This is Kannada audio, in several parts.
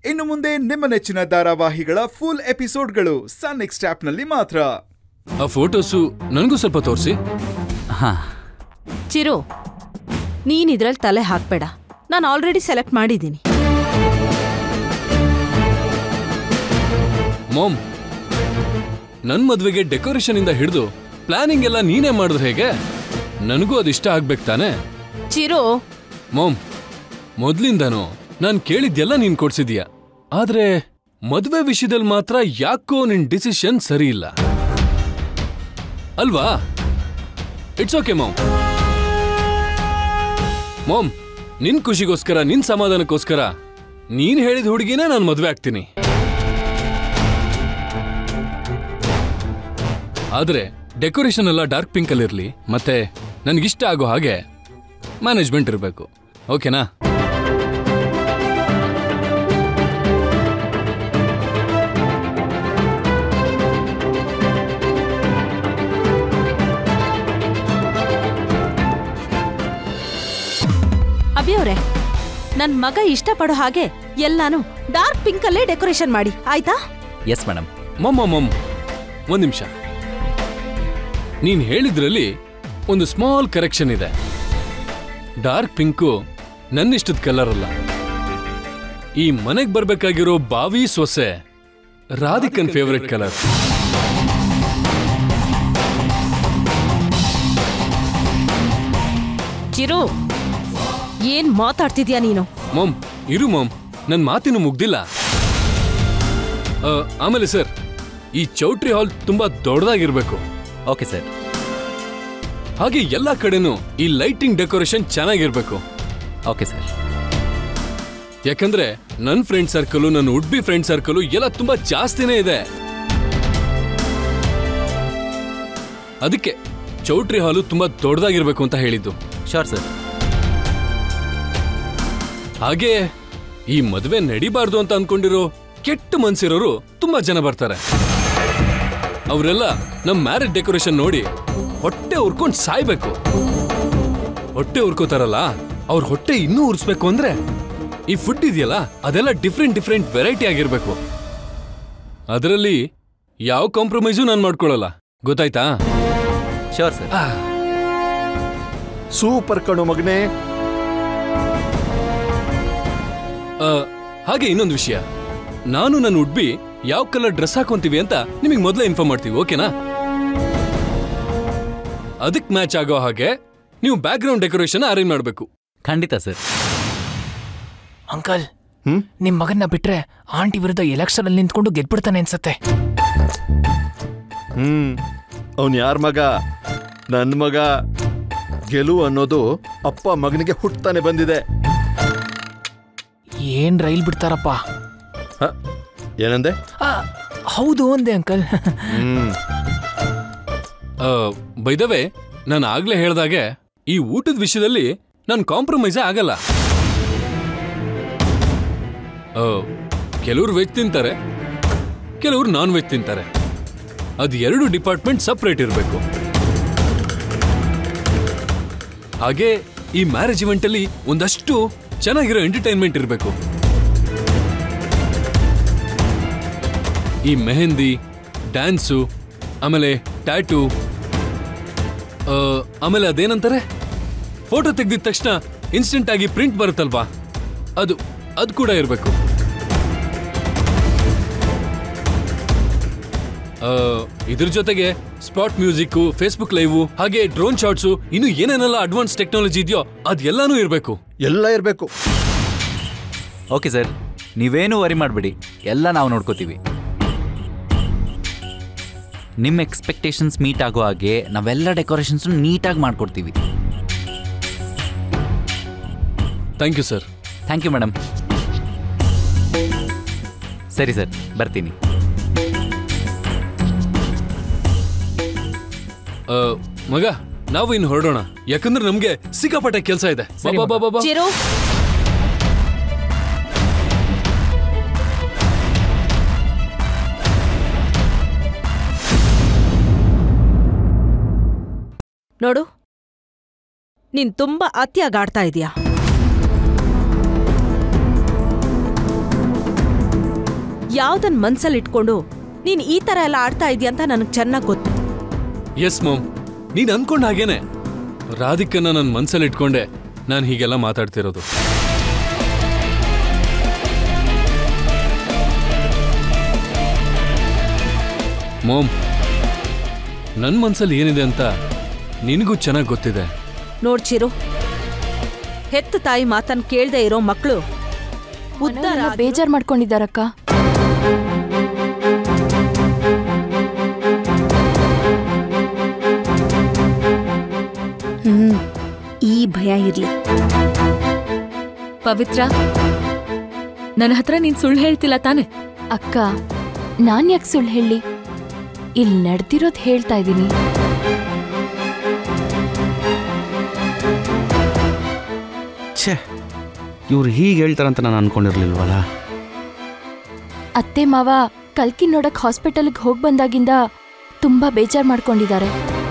ಇನ್ನು ಮುಂದೆ ನಿಮ್ಮ ನೆಚ್ಚಿನ ಧಾರಾವಾಹಿಗಳ ಫುಲ್ ಎಪಿಸೋಡ್ಗಳು ಸನ್ ನೆಕ್ಸ್ಟ್ ಆಪ್ನಲ್ಲಿ ಮಾತ್ರ ಆ ಫೋಟೋಸು ನನಗೂ ಸ್ವಲ್ಪ ತೋರಿಸಿ ಹಾ ಚಿರು ನೀನ್ ಇದ್ರಲ್ಲಿ ತಲೆ ಹಾಕ್ಬೇಡ ನಾನು ಆಲ್ರೆಡಿ ಸೆಲೆಕ್ಟ್ ಮಾಡಿದ್ದೀನಿ ಮಾಮ್ ನನ್ ಮದ್ವೆಗೆ ಡೆಕೋರೇಷನ್ ಇಂದ ಹಿಡಿದು ಪ್ಲಾನಿಂಗ್ ಎಲ್ಲ ನೀನೇ ಮಾಡಿದ್ರೆ ಹೇಗೆ ನನಗೂ ಅದಿಷ್ಟ ಆಗ್ಬೇಕು ತಾನೆ ಚಿರು ಮಾಮ್ ಮೊದ್ಲಿಂದಾನು ನಾನ್ ಕೇಳಿದ್ದೆಲ್ಲ ನೀನ್ ಕೊಡ್ಸಿದೀಯ ಆದ್ರೆ ಮದ್ವೆ ವಿಷಯದಲ್ಲಿ ಮಾತ್ರ ಯಾಕೋ ನಿನ್ ಡಿಸಿಷನ್ ಸರಿ ಇಲ್ಲ ಅಲ್ವಾ ಇಟ್ಸ್ ಓಕೆ ಮಾಮ್ ಮಾಮ್ ನಿನ್ ಖುಷಿಗೋಸ್ಕರ ನಿನ್ ಸಮಾಧಾನಕ್ಕೋಸ್ಕರ ನೀನ್ ಹೇಳಿದ ಹುಡುಗಿನೇ ನಾನು ಮದ್ವೆ ಆಗ್ತೀನಿ ಆದ್ರೆ ಡೆಕೋರೇಷನ್ ಎಲ್ಲ ಡಾರ್ಕ್ ಪಿಂಕ್ ಅಲ್ಲಿ ಇರ್ಲಿ ಮತ್ತೆ ನನ್ಗಿಷ್ಟ ಆಗೋ ಹಾಗೆ ಮ್ಯಾನೇಜ್ಮೆಂಟ್ ಇರಬೇಕು ಓಕೆನಾ ಅಭಿ ಅವ್ರೆ ನನ್ ಮಗ ಇಷ್ಟಪಡೋ ಹಾಗೆ ಎಲ್ಲಾನು ಡಾರ್ಕ್ ಪಿಂಕ್ ಅಲ್ಲೇ ಡೆಕೋರೇಷನ್ ಮಾಡಿ ಆಯ್ತಾ ಎಸ್ ಮೇಡಮ್ ಮಮ್ಮ ಮಮ್ ಒಂದ್ ನಿಮಿಷ ನೀನ್ ಹೇಳಿದ್ರಲ್ಲಿ ಒಂದು ಸ್ಮಾಲ್ ಕರೆಕ್ಷನ್ ಇದೆ ಡಾರ್ಕ್ ಪಿಂಕು ನನ್ನಿಷ್ಟದ ಕಲರ್ ಅಲ್ಲ ಈ ಮನೆಗ್ ಬರ್ಬೇಕಾಗಿರೋ ಬಾವಿ ಸೊಸೆ ರಾಧಿಕನ್ ಫೇವರೆಟ್ ಕಲರ್ ಚಿರು ಏನ್ ಮಾತಾಡ್ತಿದ್ಯಾ ನೀನು ಮಮ್ ಇರು ಮಮ್ ನನ್ ಮಾತಿನ ಮುಗ್ದಿಲ್ಲ ಆ, ಆಮೇಲೆ ಸರ್ ಈ ಚೌಟ್ರಿ ಹಾಲ್ ತುಂಬಾ ದೊಡ್ಡದಾಗಿರ್ಬೇಕು ಓಕೆ ಸರ್ ಹಾಗೆ ಎಲ್ಲಾ ಕಡೆನೂ ಈ ಲೈಟಿಂಗ್ ಡೆಕೋರೇಷನ್ ಚೆನ್ನಾಗಿರ್ಬೇಕು ಓಕೆ ಸರ್ ಯಾಕಂದ್ರೆ ನನ್ ಫ್ರೆಂಡ್ ಸರ್ಕಲ್ ನನ್ನ ಉಡ್ಬಿ ಫ್ರೆಂಡ್ ಸರ್ಕಲ್ ಎಲ್ಲ ತುಂಬಾ ಜಾಸ್ತಿನೇ ಇದೆ ಅದಕ್ಕೆ ಚೌಟ್ರಿ ಹಾಲು ತುಂಬಾ ದೊಡ್ಡದಾಗಿರ್ಬೇಕು ಅಂತ ಹೇಳಿದ್ದು ಶೋರ್ ಸರ್ ಹಾಗೆ ಈ ಮದ್ವೆ ನಡಿಬಾರ್ದು ಅಂತ ಅನ್ಕೊಂಡಿರೋ ಕೆಟ್ಟ ಮನ್ಸಿರೋರು ತುಂಬಾ ಜನ ಬರ್ತಾರೆ ಅವರೆಲ್ಲ ನಮ್ ಮ್ಯಾರೇಜ್ ಡೆಕೋರೇಷನ್ ನೋಡಿ ಹೊಟ್ಟೆ ಉರ್ಕೊಂಡ್ ಸಾಯ್ಬೇಕು ಹೊಟ್ಟೆ ಉರ್ಕೋತಾರಲ್ಲ ಅವ್ರ ಹೊಟ್ಟೆ ಇನ್ನೂ ಉರ್ಸ್ಬೇಕು ಅಂದ್ರೆ ಈ ಫುಡ್ ಇದೆಯಲ್ಲ ಅದೆಲ್ಲ ಡಿಫ್ರೆಂಟ್ ಡಿಫ್ರೆಂಟ್ ವೆರೈಟಿ ಆಗಿರ್ಬೇಕು ಅದರಲ್ಲಿ ಯಾವ ಕಾಂಪ್ರಮೈಸು ನಾನು ಮಾಡ್ಕೊಳ್ಳಲ್ಲ ಗೊತ್ತಾಯ್ತಾ ಶೋರ್ ಸರ್ ಸೂಪರ್ ಕಣು ಮಗನೇ ಆ, ಹಾಗೆ ಇನ್ನೊಂದು ವಿಷಯ ನಾನು ನನ್ನ ಉಡ್ಬಿ ಯಾವ ಕಲರ್ ಡ್ರೆಸ್ ಹಾಕೊಂತೀವಿ ಅಂತ ನಿಮಗೆ ಮೊದಲೇ ಇನ್ಫಾರ್ಮ್ ಮಾಡ್ತೀವಿ ಓಕೆನಾ ಅದಕ್ಕೆ ಮ್ಯಾಚ್ ಆಗೋ ಹಾಗೆ ನೀವು ಬ್ಯಾಕ್ ಗ್ರೌಂಡ್ ಡೆಕೋರೇಷನ್ ಅರೇಂಜ್ ಮಾಡಬೇಕು ಖಂಡಿತ ಸರ್ ಅಂಕಲ್ ನಿಮ್ ಮಗನ್ನ ಬಿಟ್ರೆ ಆಂಟಿ ವಿರುದ್ಧ ಎಲೆಕ್ಷನ್ ಅಲ್ಲಿ ನಿಂತ್ಕೊಂಡು ಗೆದ್ಬಿಡ್ತಾನೆ ಅನ್ಸತ್ತೆ ಹ್ಮ್ ಅವನ್ ಯಾರ ಮಗ ನನ್ನ ಮಗ ಗೆಲುವು ಅನ್ನೋದು ಅಪ್ಪ ಮಗನಿಗೆ ಹುಟ್ತಾನೆ ಬಂದಿದೆ ಏನ್ ರೈಲ್ ಬಿಡ್ತಾರಪ್ಪ ಹ? ಏನಂದೆ ಆ, ಹೌದು ಅಂದೆ ಅಂಕಲ್ ಹ್ಮ್ ಬೈದವೆ ನಾನು ಆಗ್ಲೇ ಹೇಳ್ದಾಗೆ ಈ ಊಟದ ವಿಷಯದಲ್ಲಿ ನಾನು ಕಾಂಪ್ರಮೈಸೇ ಆಗಲ್ಲ ಕೆಲವರು ವೆಜ್ ತಿಂತಾರೆ ಕೆಲವರು ನಾನ್ ವೆಜ್ ತಿಂತಾರೆ ಅದು ಎರಡು ಡಿಪಾರ್ಟ್ಮೆಂಟ್ ಸಪ್ರೇಟ್ ಇರಬೇಕು ಹಾಗೆ ಈ ಮ್ಯಾರೇಜ್ ಇವೆಂಟ್ ಅಲ್ಲಿ ಒಂದಷ್ಟು ಚೆನ್ನಾಗಿರೋ ಎಂಟರ್ಟೈನ್ಮೆಂಟ್ ಇರಬೇಕು ಈ ಮೆಹಂದಿ ಡ್ಯಾನ್ಸು ಆಮೇಲೆ ಟ್ಯಾಟೂ ಆಮೇಲೆ ಅದೇನಂತಾರೆ ಫೋಟೋ ತೆಗ್ದಿದ ತಕ್ಷಣ ಇನ್ಸ್ಟೆಂಟ್ ಆಗಿ ಪ್ರಿಂಟ್ ಬರುತ್ತಲ್ವಾ ಅದು ಅದು ಕೂಡ ಇರಬೇಕು ಇದ್ರ ಜೊತೆಗೆ ಸ್ಪಾಟ್ ಮ್ಯೂಸಿಕ್ ಫೇಸ್ಬುಕ್ ಲೈವ್ ಹಾಗೆ ಡ್ರೋನ್ ಶಾಟ್ಸು ಇನ್ನು ಏನೇನೆಲ್ಲ ಅಡ್ವಾನ್ಸ್ ಟೆಕ್ನಾಲಜಿ ಇದೆಯೋ ಅದೆಲ್ಲಾನು ಇರಬೇಕು ಎಲ್ಲ ಇರಬೇಕು ಓಕೆ ಸರ್ ನೀವೇನು ವರಿ ಮಾಡಬೇಡಿ ಎಲ್ಲ ನಾವು ನೋಡ್ಕೋತೀವಿ ನಿಮ್ಮ ಎಕ್ಸ್ಪೆಕ್ಟೇಷನ್ಸ್ ಮೀಟ್ ಆಗೋ ಹಾಗೆ ನಾವೆಲ್ಲ ಡೆಕೋರೇಷನ್ಸ್ ನೀಟಾಗಿ ಮಾಡ್ಕೊಡ್ತೀವಿ thank you sir thank you madam ಸರಿ ಸರ್ ಬರ್ತೀನಿ ಮಗ ನಾವು ಇನ್ನು ಹೊರಡೋಣ ಯಾಕಂದ್ರೆ ನಮ್ಗೆ ಸಿಕ್ಕಾಪಟ್ಟೆ ಕೆಲಸ ಇದೆ ಬಾ, ಬಾ, ಬಾ, ಬಾ. ಚಿರು ನೋಡು ನೀನ್ ತುಂಬಾ ಅತಿಯಾಗಿ ಆಡ್ತಾ ಇದೀಯಾ ಯಾವ್ದನ್ ಮನ್ಸಲ್ಲಿ ಇಟ್ಕೊಂಡು ನೀನ್ ಈ ತರ ಎಲ್ಲ ಆಡ್ತಾ ಇದೀಯ ಅಂತ ನನಗ್ ಚೆನ್ನಾಗ್ ಗೊತ್ತು ಎಸ್ ಮಾಮ್ ನೀನ್ ಅನ್ಕೊಂಡ್ ಹಾಗೇನೆ ರಾಧಿಕನ್ನ ನನ್ನ ಮನ್ಸಲ್ಲಿ ಇಟ್ಕೊಂಡೆ ನಾನು ಹೀಗೆಲ್ಲ ಮಾತಾಡ್ತಿರೋದು ಮೋಮ್ ನನ್ನ ಮನ್ಸಲ್ಲಿ ಏನಿದೆ ಅಂತ ನಿನಗೂ ಚೆನ್ನಾಗಿ ಗೊತ್ತಿದೆ ನೋಡ್ಚಿರು ಹೆತ್ತ ತಾಯಿ ಮಾತನ್ ಕೇಳ್ದೆ ಇರೋ ಮಕ್ಳು ಉದ್ಧಾರ ಮನೆಯವ್ರೆಲ್ಲ ಆದ್ರು- ಬೇಜಾರ್ ಮಾಡ್ಕೊಂಡಿದ್ದಾರಕ್ಕ ಹ್ಮ್ ಈ ಭಯ ಇರ್ಲಿ ಪವಿತ್ರ ನನ್ನ ಹತ್ರ ನೀನ್ ಸುಳ್ಳು ಹೇಳ್ತಿಲ್ಲ ತಾನೆ ಅಕ್ಕ ನಾನ್ ಯಾಕೆ ಸುಳ್ಳು ಹೇಳಿ ಇಲ್ಲಿ ನಡೆದಿರೋದ್ ಹೇಳ್ತಾ ಇದ್ದೀನಿ ಛೇ ಇವ್ರು ಹೀಗೆ ಹೇಳ್ತಾರಂತ ನಾನು ಅನ್ಕೊಂಡಿರ್ಲಿಲ್ವಲ್ಲ ಅತ್ತೆ ಮಾವ ಕಲ್ಕಿ ನೋಡಕ್ ಹಾಸ್ಪಿಟಲ್ಗೆ ಹೋಗ್ ಬಂದಾಗಿಂದ ತುಂಬಾ ಬೇಜಾರ್ ಮಾಡ್ಕೊಂಡಿದ್ದಾರೆ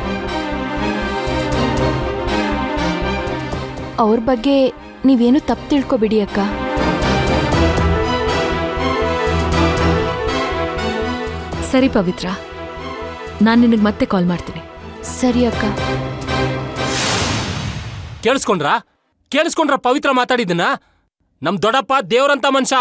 ಅವ್ರ ಬಗ್ಗೆ ನೀವೇನು ತಪ್ಪು ತಿಳ್ಕೊಬಿಡಿ ಅಕ್ಕ ಸರಿ ಪವಿತ್ರ ನಾನ್ ನಿನಗ್ ಮತ್ತೆ ಕಾಲ್ ಮಾಡ್ತೀನಿ ಸರಿ ಅಕ್ಕ ಕೇಳಿಸ್ಕೊಂಡ್ರ ಕೇಳಿಸ್ಕೊಂಡ್ರ ಪವಿತ್ರ ಮಾತಾಡಿದ್ದನ್ನ ನಮ್ ದೊಡ್ಡಪ್ಪ ದೇವ್ರಂತ ಮನುಷ್ಯ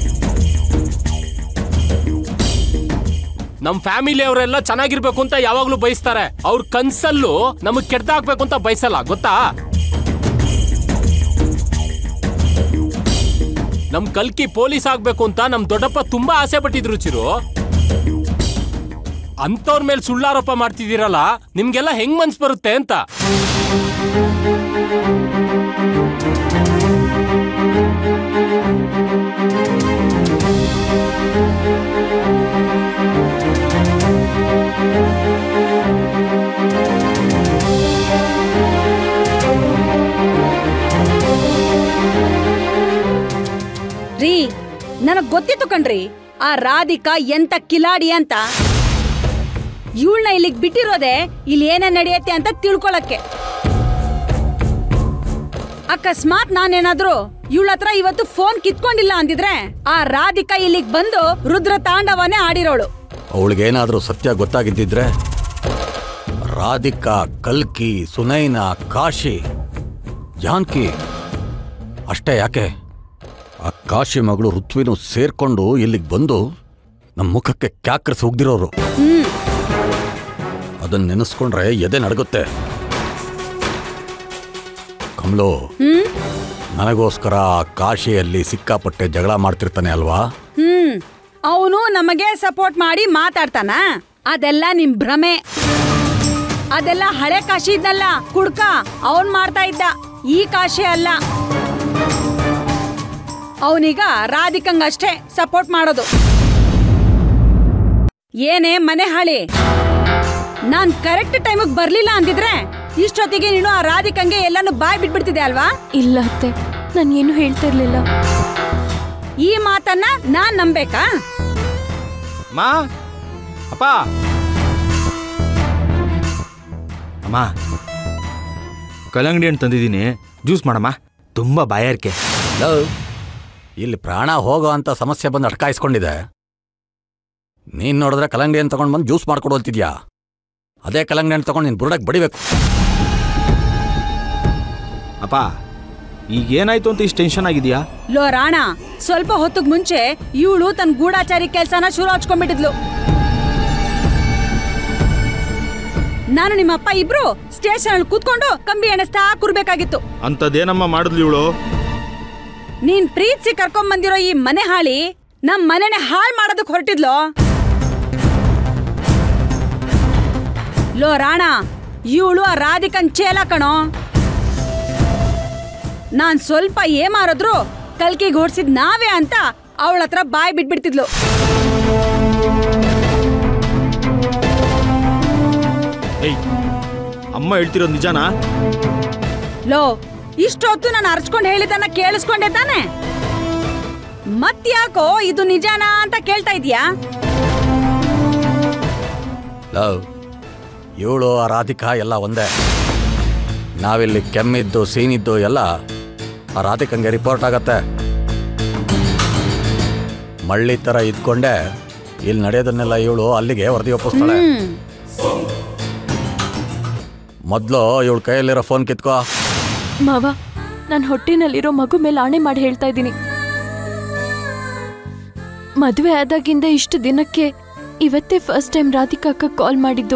ನಮ್ ಫ್ಯಾಮಿಲಿ ಅವರೆಲ್ಲ ಚೆನ್ನಾಗಿರ್ಬೇಕು ಅಂತ ಯಾವಾಗ್ಲೂ ಬಯಸ್ತಾರೆ ಅವ್ರ ಕನ್ಸಲ್ಲೂ ನಮಗ್ ಕೆಡ್ದಾಕ್ಬೇಕು ಅಂತ ಬಯಸಲ್ಲ ಗೊತ್ತಾ ನಮ್ ಕಲ್ಕಿ ಪೊಲೀಸ್ ಆಗ್ಬೇಕು ಅಂತ ನಮ್ ದೊಡ್ಡಪ್ಪ ತುಂಬಾ ಆಸೆ ಪಟ್ಟಿದ್ರು ಚಿರು ಅಂತವ್ರ ಮೇಲೆ ಸುಳ್ಳಾರೋಪ ಮಾಡ್ತಿದ್ದೀರಲ್ಲ ನಿಮ್ಗೆಲ್ಲ ಹೆಂಗ್ ಮನ್ಸ್ ಬರುತ್ತೆ ಅಂತ ರೀ ನನಗ್ ಗೊತ್ತಿತ್ತು ಕಣ್ರಿ ಆ ರಾಧಿಕಾ ಎಂತ ಕಿಲಾಡಿ ಅಂತ ಇವಳನ್ನ ಇಲ್ಲಿಗ್ ಬಿಟ್ಟಿರೋದೆ ಇಲ್ಲಿ ಏನೇನ್ ನಡೆಯತ್ತೆ ಅಂತ ತಿಳ್ಕೊಳಕ್ಕೆ ಅಕಸ್ಮಾತ್ ನಾನೇನಾದ್ರೂ ಇವಳ ಹತ್ರ ಇವತ್ತು ಫೋನ್ ಕಿತ್ಕೊಂಡಿಲ್ಲ ಅಂದಿದ್ರೆ ಆ ರಾಧಿಕಾ ಇಲ್ಲಿಗ್ ಬಂದು ರುದ್ರ ತಾಂಡವನೇ ಆಡಿರೋಳು ಅವಳಿಗೇನಾದ್ರೂ ಸತ್ಯ ಗೊತ್ತಾಗಿದ್ದಿದ್ರೆ ರಾಧಿಕಾ ಕಲ್ಕಿ ಸುನೈನಾ ಕಾಶಿ ಜಾನ್ಕಿ ಅಷ್ಟೇ ಯಾಕೆ ಆ ಕಾಶಿ ಮಗಳು ಋತ್ವಿನು ಸೇರ್ಕೊಂಡು ಇಲ್ಲಿಗೆ ಬಂದು ನಮ್ಮ ಮುಖಕ್ಕೆ ಕ್ಯಾಕ್ರಿಸಿ ಹೋಗ್ದಿರೋರು ಅದನ್ನ ನೆನೆಸ್ಕೊಂಡ್ರೆ ಎದೆ ನಡಗುತ್ತೆ ಕಮಲು ನನಗೋಸ್ಕರ ಆ ಕಾಶಿಯಲ್ಲಿ ಸಿಕ್ಕಾಪಟ್ಟೆ ಜಗಳ ಮಾಡ್ತಿರ್ತಾನೆ ಅಲ್ವಾ ಹ್ಮ್ ಅವನು ನಮಗೆ ಸಪೋರ್ಟ್ ಮಾಡಿ ಮಾತಾಡ್ತಾನ ಅದೆಲ್ಲ ನಿಮ್ ಭ್ರಮೆ ಅದೆಲ್ಲ ಹಳೆ ಕಾಶಿ ಇದ್ನಲ್ಲ ಕುಡ್ಕ ಅವನ್ ಮಾಡ್ತಾ ಇದ್ದ ಈ ಕಾಶಿ ಅಲ್ಲ ಅವನೀಗ ರಾಧಿಕಂಗ್ ಅಷ್ಟೇ ಸಪೋರ್ಟ್ ಮಾಡೋದು ಏನೇ ಮನೆ ಹಾಳಿ ನಾನ್ ಕರೆಕ್ಟ್ ಟೈಮಿಗೆ ಬರ್ಲಿಲ್ಲ ಅಂದಿದ್ರೆ ಇಷ್ಟೊತ್ತಿಗೆ ನೀನು ಆ ರಾಧಿಕಂಗೆ ಎಲ್ಲಾನು ಬಾಯ್ ಬಿಟ್ಬಿಡ್ತಿದೆ ಅಲ್ವಾ ಇಲ್ಲ ಅತ್ತೆ ನಾನು ಏನು ಹೇಳ್ತಾ ಇರ್ಲಿಲ್ಲ ಈ ಮಾತನ್ನ ನಾನ್ ನಂಬೇಕಾ ಮಾ ಅಪ್ಪ ಅಮ್ಮ ಕಲ್ಲಂಗಡಿ ಹಣ್ಣು ತಂದಿದ್ದೀನಿ ಜ್ಯೂಸ್ ಮಾಡಮ್ಮ ತುಂಬ ಬಾಯಾರಿಕೆ ಲವ್, ಇಲ್ಲಿ ಪ್ರಾಣ ಹೋಗೋ ಅಂತ ಸಮಸ್ಯೆ ಬಂದು ಅಟ್ಕಾಯಿಸ್ಕೊಂಡಿದೆ ನೀನ್ ನೋಡಿದ್ರೆ ಕಲ್ಲಂಗಡಿ ಹಣ್ಣು ತಗೊಂಡು ಬಂದು ಜ್ಯೂಸ್ ಮಾಡ್ಕೊಡು ಅಂತಿದ್ಯಾ ಅದೇ ಕಲ್ಲಂಗಡಿ ಹಣ್ಣು ತಗೊಂಡು ನೀನು ಬುರುಡಕ್ಕೆ ಬಡಿಬೇಕು ಅಪ್ಪ ಈಗ ಏನಾಯ್ತು ಅಂತ ಇಷ್ಟು ಟೆನ್ಷನ್ ಆಗಿದೆಯಾ ಲೋ ರಾಣ ಸ್ವಲ್ಪ ಹೊತ್ತಿಗೆ ಮುಂಚೆ ಇವಳು ತನ್ನ ಗೂಢಾಚಾರಿ ಕೆಲ್ಸನ ಶುರು ಹಚ್ಕೊಂಡ್ಬಿಟ್ಟಿದ್ಲು ನಾನು ನಿಮ್ಮಪ್ಪ ಇಬ್ರು ಸ್ಟೇಷನ್ ಅಲ್ಲಿ ಕೂತ್ಕೊಂಡು ಕಂಬಿ ಎಣಿಸ್ತಾ ಕೂರ್ಬೇಕಾಗಿತ್ತು ಅಂಥದ್ದೇನಮ್ಮ ಮಾಡಿದ್ಲು ಇವಳು ನೀನ್ ಪ್ರೀತಿಸಿ ಕರ್ಕೊಂಡ್ ಬಂದಿರೋ ಈ ಮನೆ ಹಾಳಿ ನಮ್ ಮನೆನೆ ಹಾಳ್ ಮಾಡೋದಕ್ ಹೊರಟಿದ್ಲೋ ಲೋ ರಾಣ ಇವಳು ಆ ರಾಧಿಕನ್ ಚೇಲ ಕಣೋ ನಾನ್ ಸ್ವಲ್ಪ ಏಮಾರಿದ್ರು ಕಲ್ಕಿಗೆ ಹೊಡ್ಸಿದ್ ನಾವೇ ಅಂತ ಅವಳ ಹತ್ರ ಬಾಯ್ ಬಿಟ್ಬಿಡ್ತಿದ್ಲು ಏಯ್ ಅಮ್ಮ ಹೇಳ್ತಿರೋದು ನಿಜಾನಾ ಲೋ ಇಷ್ಟೊತ್ತು ನಾನು ಅರ್ಚ್ಕೊಂಡ್ ಹೇಳಿದ್ದನ್ನ ಕೇಳಿಸ್ಕೊಂಡೆ ತಾನೆ ಮತ್ಯಾಕೋ ಇದು ನಿಜಾನಾ ಅಂತ ಕೇಳ್ತಾ ಇದೀಯಾ ಲವ್ ಇವಳು ಆ ರಾಧಿಕಾ ಎಲ್ಲ ಒಂದೇ ನಾವಿಲ್ಲಿ ಕೆಮ್ಮಿದ್ದು ಸೀನಿದ್ದು ಎಲ್ಲ ಆ ರಾಧಿಕಂಗೆ ರಿಪೋರ್ಟ್ ಆಗತ್ತೆ ಮಳ್ಳಿ ಥರ ಇದ್ಕೊಂಡೆ ಇಲ್ಲಿ ನಡೆಯೋದನ್ನೆಲ್ಲ ಇವಳು ಅಲ್ಲಿಗೆ ವರದಿ ಒಪ್ಪಿಸ್ತಾಳೆ ಮೊದಲು ಇವಳ ಕೈಯಲ್ಲಿರೋ ಫೋನ್ ಕಿತ್ಕೋ ಮಾವ ನಾನು ಹೊಟ್ಟೆನಲ್ಲಿರೋ ಮಗು ಮೇಲೆ ಆಣೆ ಮಾಡಿ ಹೇಳ್ತಾ ಇದ್ದೀನಿ ಮದುವೆ ಆದಾಗಿಂದ ಇಷ್ಟು ದಿನಕ್ಕೆ ಇವತ್ತೇ ಫಸ್ಟ್ ಟೈಮ್ ರಾಧಿಕಾಕ್ಕ ಕಾಲ್ ಮಾಡಿದ್ದು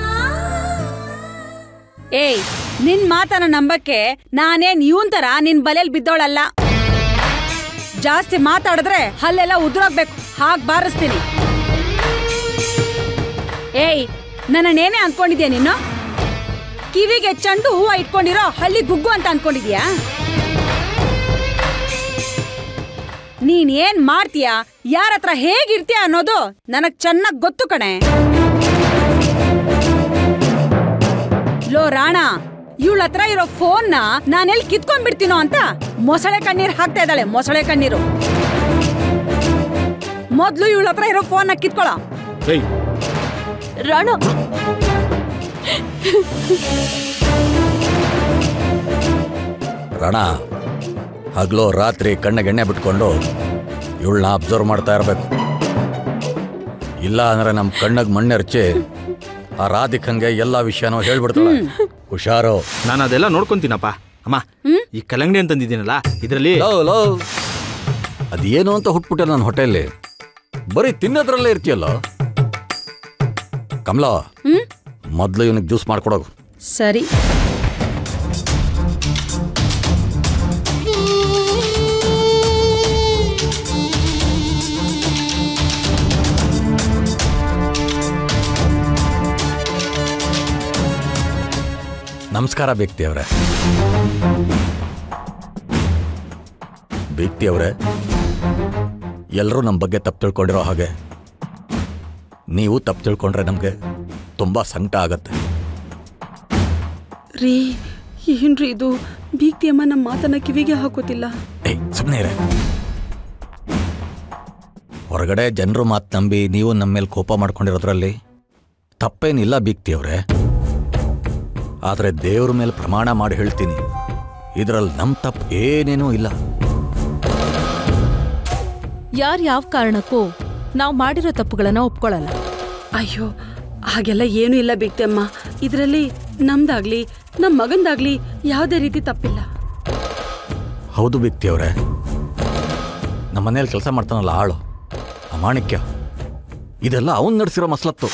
ಏಯ್ ನಿನ್ ಮಾತನ್ನ ನಂಬಕ್ಕೆ ನಾನೇನ್ ಇವನ್ ತರ ನಿನ್ ಬಲೆಲ್ ಬಿದ್ದೋಳಲ್ಲ ಜಾಸ್ತಿ ಮಾತಾಡಿದ್ರೆ ಹಲ್ಲೆಲ್ಲ ಉದ್ರೋಗ್ಬೇಕು ಹಾಗ್ ಬಾರಿಸ್ತೀನಿ ಏಯ್ ನನ್ನನ್ನೇನೇ ಅನ್ಕೊಂಡಿದ್ಯಾ ನೀನು ಕಿವಿಗೆ ಚಂಡು ಹೂವ ಇಟ್ಕೊಂಡಿರೋ ಹಳ್ಳಿ ಗುಗ್ಗು ಅಂತ ಅನ್ಕೊಂಡಿದ್ಯಾ ನೀನ್ ಏನ್ ಮಾಡ್ತೀಯಾ ಯಾರ ಹತ್ರ ಹೇಗಿರ್ತೀಯ ಅನ್ನೋದು ನನಗ್ ಚೆನ್ನಾಗ್ ಗೊತ್ತು ಕಣೆ ಲೋ ರಾಣ ಇವಳ ಹತ್ರ ಇರೋ ಫೋನ್ ನ ನಾನೆಲ್ಲಿ ಕಿತ್ಕೊಂಡ್ಬಿಡ್ತೀನೋ ಅಂತ ಮೊಸಳೆ ಕಣ್ಣೀರ್ ಹಾಕ್ತಾ ಇದ್ದಾಳೆ ಮೊಸಳೆ ಕಣ್ಣೀರು ಮೊದ್ಲು ಇವಳ ಹತ್ರ ಇರೋ ಫೋನ್ ನ ಕಿತ್ಕೊಳ ಏಯ್ ರಾಣ ರಣ ಹಗಲು ರಾತ್ರಿ ಕಣ್ಣಿಗೆಣ್ಣೆ ಬಿಟ್ಕೊಂಡು ಇವಳನ್ನ ಅಬ್ಸರ್ವ್ ಮಾಡ್ತಾ ಇರಬೇಕು ಇಲ್ಲ ಅಂದ್ರೆ ನಮ್ಮ ಕಣ್ಣಿಗೆ ಮಣ್ಣೆರ್ಚಿ ಆ ರಾಧಿಕಂಗೆ ಎಲ್ಲ ವಿಷಯನೂ ಹೇಳ್ಬಿಡ್ತಾಳೆ ಹುಷಾರು ನಾನು ಅದೆಲ್ಲ ನೋಡ್ಕೊಂತೀನಪ್ಪ ಅಮ್ಮ ಈ ಕಲ್ಲಂಗಡಿ ಅಂತಂದಿದ್ದೀನಲ್ಲ ಇದರಲ್ಲಿ ಲೋ ಲೋ ಅದೇನು ಅಂತ ಹುಟ್ಬಿಟ್ಟೆ ನನ್ನ ಹೊಟ್ಟೆಯಲ್ಲಿ ಬರೀ ತಿನ್ನೋದ್ರಲ್ಲೇ ಇರ್ತೀಯಲ್ಲ ಕಮಲ ಮೊದಲು ಇವನಿಗೆ ಜ್ಯೂಸ್ ಮಾಡ್ಕೊಡೋಗು ಸರಿ ನಮಸ್ಕಾರ ಬೇಕ್ತಿ ಅವರೇ ಬೇಕ್ತಿ ಅವರೇ ಎಲ್ಲರೂ ನಮ್ಮ ಬಗ್ಗೆ ತಪ್ಪು ತಿಳ್ಕೊಂಡಿರೋ ಹಾಗೆ ನೀವು ತಪ್ಪು ತಿಳ್ಕೊಂಡ್ರೆ ನಮಗೆ ತುಂಬ ಸಂಕಟ ಆಗತ್ತೆ ರೀ ಏನ್ರಿ ಇದು ಬೀಗ್ತಿ ಅಮ್ಮ ನಮ್ಮ ಮಾತನ್ನ ಕಿವಿಗೆ ಹಾಕೋತಿಲ್ಲ ಏಯ್ ಸುಮ್ಮನೆ ಇರೇ ಹೊರಗಡೆ ಜನರು ಮಾತು ನಂಬಿ ನೀವು ನಮ್ಮ ಮೇಲೆ ಕೋಪ ಮಾಡ್ಕೊಂಡಿರೋದ್ರಲ್ಲಿ ತಪ್ಪೇನಿಲ್ಲ ಬೀಗ್ತಿ ಅವರೇ ಆದರೆ ದೇವ್ರ ಮೇಲೆ ಪ್ರಮಾಣ ಮಾಡಿ ಹೇಳ್ತೀನಿ ಇದರಲ್ಲಿ ನಮ್ಮ ತಪ್ಪು ಏನೇನೂ ಇಲ್ಲ ಯಾರ್ ಯಾವ ಕಾರಣಕ್ಕೂ ನಾವು ಮಾಡಿರೋ ತಪ್ಪುಗಳನ್ನ ಒಪ್ಕೊಳ್ಳಲ್ಲ ಅಯ್ಯೋ ಹಾಗೆಲ್ಲ ಏನೂ ಇಲ್ಲ ಬೀಗ್ತಿ ಅಮ್ಮ ಇದರಲ್ಲಿ ನಮ್ದಾಗ್ಲಿ ನಮ್ಮ ಮಗಂದಾಗ್ಲಿ ಯಾವುದೇ ರೀತಿ ತಪ್ಪಿಲ್ಲ ಹೌದು ವ್ಯಕ್ತಿ ಅವರೇ ನಮ್ಮ ಮನೇಲಿ ಕೆಲಸ ಮಾಡ್ತಾನಲ್ಲ ಆಳು ಆ ಮಾಣಿಕ್ಯ ಇದೆಲ್ಲ ಅವನು ನಡೆಸಿರೋ ಮಸಲತ್ತು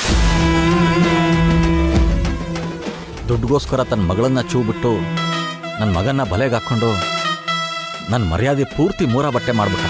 ದುಡ್ಡುಗೋಸ್ಕರ ತನ್ನ ಮಗಳನ್ನ ಚೂ ಬಿಟ್ಟು ನನ್ನ ಮಗನ್ನ ಬಲೆಗೆ ಹಾಕ್ಕೊಂಡು ನನ್ನ ಮರ್ಯಾದೆ ಪೂರ್ತಿ ಮೂರ ಬಟ್ಟೆ ಮಾಡ್ಬಿಟ್ಟ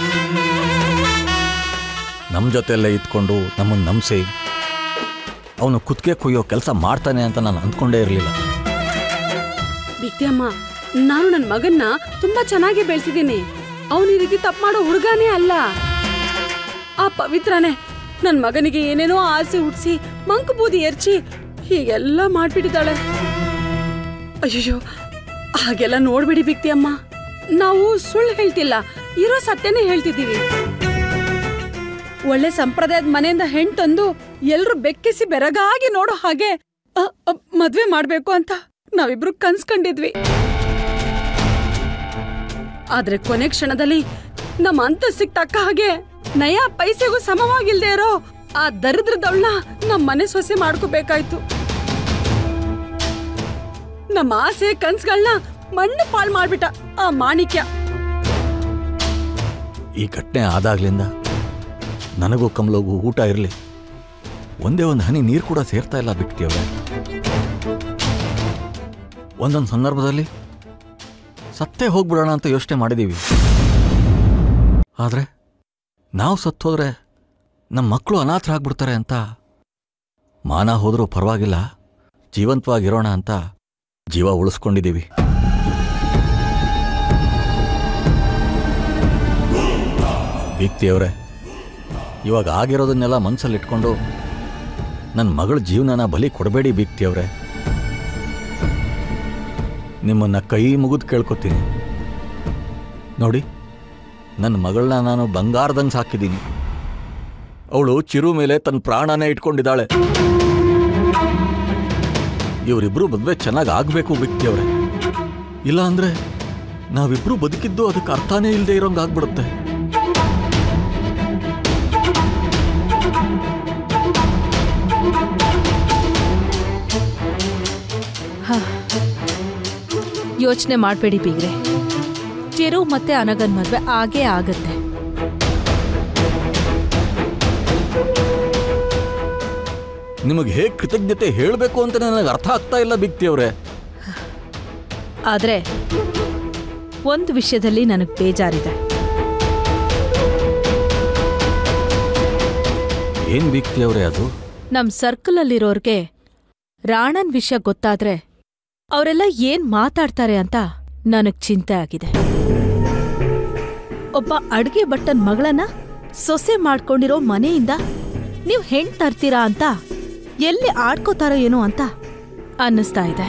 ನಮ್ಮ ಜೊತೆಯಲ್ಲೇ ಇದ್ಕೊಂಡು ನಮ್ಮನ್ನು ನಂಬಿಸಿ ಅವನು ಕುತ್ತಿಗೆ ಕುಯ್ಯೋ ಕೆಲಸ ಮಾಡ್ತಾನೆ ಅಂತ ನಾನು ಅಂದ್ಕೊಂಡೇ ಇರಲಿಲ್ಲ ಬೀಗ್ತಿ ಅಮ್ಮ ನಾನು ನನ್ನ ಮಗನ್ನ ತುಂಬಾ ಚೆನ್ನಾಗಿ ಬೆಳೆಸಿದ್ದೀನಿ ಅವನ ಈ ರೀತಿ ತಪ್ಪು ಮಾಡೋ ಹುಡುಗನೇ ಅಲ್ಲ ಆ ಪವಿತ್ರನೇ ನನ್ನ ಮಗನಿಗೆ ಏನೇನೋ ಆಸೆ ಹುಟ್ಟಿಸಿ ಮಂಕು ಬೂದಿ ಎರ್ಚಿ ಹೀಗೆಲ್ಲ ಮಾಡ್ಬಿಟ್ಟಿದ್ದಾಳೆ ಅಯ್ಯೋ ಹಾಗೆಲ್ಲ ನೋಡ್ಬಿಡಿ ಬಿಕ್ತಿ ಅಮ್ಮ ನಾವು ಸುಳ್ಳು ಹೇಳ್ತಿಲ್ಲ ಇರೋ ಸತ್ಯನೇ ಹೇಳ್ತಿದ್ದೀವಿ ಒಳ್ಳೆ ಸಂಪ್ರದಾಯದ ಮನೆಯಿಂದ ಹೆಣ್ ತಂದು ಎಲ್ರು ಬೆಕ್ಕಿಸಿ ಬೆರಗಾಗಿ ನೋಡೋ ಹಾಗೆ ಅ, ಅ, ಮದ್ವೆ ಮಾಡ್ಬೇಕು ಅಂತ ನಾವಿಬ್ರು ಕನ್ಸ್ಕೊಂಡಿದ್ವಿ ಆದ್ರೆ ಕೊನೆ ಕ್ಷಣದಲ್ಲಿ ನಮ್ಮ ಅಂತಸ್ತಿಗ್ ತಕ್ಕ ಹಾಗೆ ನಯ ಪೈಸೆಗೂ ಸಮವಾಗಿಲ್ದೇ ಇರೋ ಆ ದರಿದ್ರದವಳನ್ನ ನಮ್ಮ ಮನೆ ಸೊಸೆ ಮಾಡ್ಕೋಬೇಕಾಯ್ತು ನಮ್ಮ ಆಸೆ ಕನ್ಸ್ಗಳನ್ನ ಮಣ್ಣು ಪಾಲ್ ಮಾಡ್ಬಿಟ್ಟ ಆ ಮಾಣಿಕ್ಯ ಈ ಘಟನೆ ಆದಾಗ್ಲಿಂದ ನನಗೂ ಕಮಲಗೂ ಊಟ ಇರಲಿ ಒಂದೇ ಒಂದು ಹನಿ ನೀರು ಕೂಡ ಸೇರ್ತಾ ಇಲ್ಲ ಬಿಕ್ತಿಯವ್ರೆ ಒಂದೊಂದು ಸಂದರ್ಭದಲ್ಲಿ ಸತ್ತೇ ಹೋಗ್ಬಿಡೋಣ ಅಂತ ಯೋಚನೆ ಮಾಡಿದ್ದೀವಿ ಆದರೆ ನಾವು ಸತ್ತೋದ್ರೆ ನಮ್ಮ ಮಕ್ಕಳು ಅನಾಥರಾಗ್ಬಿಡ್ತಾರೆ ಅಂತ ಮಾನ ಹೋದರೂ ಪರವಾಗಿಲ್ಲ ಜೀವಂತವಾಗಿರೋಣ ಅಂತ ಜೀವ ಉಳಿಸ್ಕೊಂಡಿದ್ದೀವಿ ಬೀಗ್ತಿಯವ್ರೆ ಇವಾಗ ಆಗಿರೋದನ್ನೆಲ್ಲ ಮನಸ್ಸಲ್ಲಿ ಇಟ್ಕೊಂಡು ನನ್ನ ಮಗಳ ಜೀವನನ ಬಲಿ ಕೊಡಬೇಡಿ ಬೀಗ್ತಿಯವ್ರೆ ನಿಮ್ಮನ್ನ ಕೈ ಮುಗಿದು ಕೇಳ್ಕೊತೀನಿ ನೋಡಿ ನನ್ನ ಮಗಳನ್ನ ನಾನು ಬಂಗಾರದಂಗೆ ಸಾಕಿದ್ದೀನಿ ಅವಳು ಚಿರು ಮೇಲೆ ತನ್ನ ಪ್ರಾಣನೇ ಇಟ್ಕೊಂಡಿದ್ದಾಳೆ ಇವರಿಬ್ರು ಮದುವೆ ಚೆನ್ನಾಗಿ ಆಗಬೇಕು ವ್ಯಕ್ತಿಯವ್ರೆ ಇಲ್ಲ ಅಂದ್ರೆ ನಾವಿಬ್ರು ಬದುಕಿದ್ದು ಅದಕ್ಕೆ ಅರ್ಥನೇ ಇಲ್ಲದೆ ಇರೋಂಗೆ ಆಗ್ಬಿಡುತ್ತೆ ಯೋಚನೆ ಮಾಡಬೇಡಿ ಬೀಗ್ರೆ ಚಿರು ಮತ್ತೆ ಅನಗನ್ ಮದ್ವೆ ಆಗೇ ಆಗತ್ತೆ ನಿಮಗೆ ಹೇಗೆ ಕೃತಜ್ಞತೆ ಹೇಳಬೇಕು ಅಂತ ನನಗೆ ಅರ್ಥ ಆಗ್ತಾ ಇಲ್ಲ ಬಿಕ್ತಿಯವ್ರೆ ಆದ್ರೆ ಒಂದು ವಿಷಯದಲ್ಲಿ ನನಗೆ ಬೇಜಾರಿದೆ ಏನ್ ಬಿಕ್ತಿಯವ್ರೆ ಅದು ನಮ್ ಸರ್ಕಲಲ್ಲಿರೋರ್ಗೆ ರಾಣನ್ ವಿಷಯ ಗೊತ್ತಾದ್ರೆ ಅವರೆಲ್ಲ ಏನ್ ಮಾತಾಡ್ತಾರೆ ಅಂತ ನನಗ್ ಚಿಂತೆ ಆಗಿದೆ ಒಬ್ಬ ಅಡ್ಗೆ ಬಟ್ಟನ್ ಮಗಳನ್ನ ಸೊಸೆ ಮಾಡ್ಕೊಂಡಿರೋ ಮನೆಯಿಂದ ನೀವ್ ಹೆಣ್ ತರ್ತೀರಾ ಅಂತ ಎಲ್ಲಿ ಆಡ್ಕೋತಾರೋ ಏನೋ ಅಂತ ಅನ್ನಿಸ್ತಾ ಇದೆ